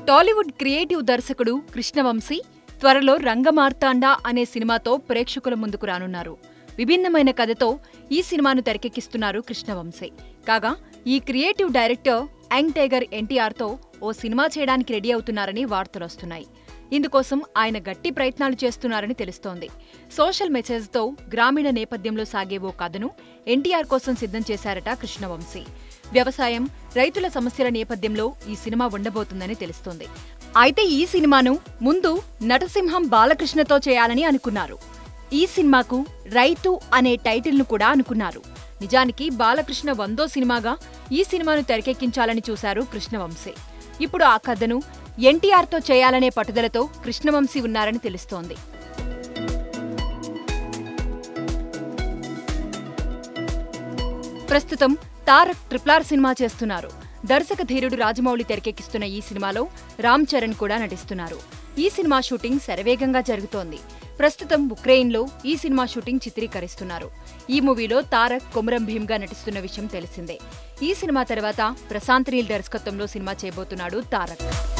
Tollywood creative దర్శకుడు కృష్ణవంశీ త్వరలో రంగమార్తాండ అనే సినిమాతో ప్రేక్షకుల ముందుకు రానున్నారు విభిన్నమైన కథతో ఈ సినిమాను తెరకెక్కిస్తున్నారు కృష్ణవంశీ కాగా ఈ క్రియేటివ్ డైరెక్టర్ యంగ్ టైగర్ ఎన్టీఆర్తో ఓ సినిమా చేయడానికి రెడీ అవుతున్నారని వార్తలొస్తున్నాయి ఇందుకోసం ఆయన గట్టి ప్రయత్నాలు చేస్తున్నారని తెలుస్తోంది సోషల్ మెసేజ్తో గ్రామీణ నేపథ్యంలో సాగే ఓ కథను ఎన్టీఆర్ కోసం సిద్ధం చేశారట కృష్ణవంశీ వ్యవసాయం రైతుల సమస్యల నేపథ్యంలో ఈ సినిమా ఉండబోతుందని తెలుస్తోంది అయితే ఈ సినిమాను ముందు నటసింహం బాలకృష్ణతో చేయాలని అనుకున్నారు ఈ సినిమాకు రైతు అనే టైటిల్ను కూడా అనుకున్నారు నిజానికి బాలకృష్ణ వందో సినిమాగా ఈ సినిమాను తెరకెక్కించాలని చూశారు కృష్ణవంశీ ఇప్పుడు ఆ కథను ఎన్టీఆర్తో చేయాలనే పట్టుదలతో కృష్ణవంశీ ఉన్నారని తెలుస్తోంది ప్రస్తుతం తారక్ ట్రిప్లార్ సినిమా చేస్తున్నారు దర్శక ధీరుడు రాజమౌళి తెరకెక్కిస్తున్న ఈ సినిమాలో రామ్ చరణ్ కూడా నటిస్తున్నారు ఈ సినిమా షూటింగ్ శరవేగంగా జరుగుతోంది ప్రస్తుతం ఉక్రెయిన్లో ఈ సినిమా షూటింగ్ చిత్రీకరిస్తున్నారు ఈ మూవీలో తారక్ కొమరం భీమ్గా నటిస్తున్న విషయం తెలిసిందే ఈ సినిమా తర్వాత ప్రశాంత్ నీల్ దర్శకత్వంలో సినిమా చేయబోతున్నాడు తారక్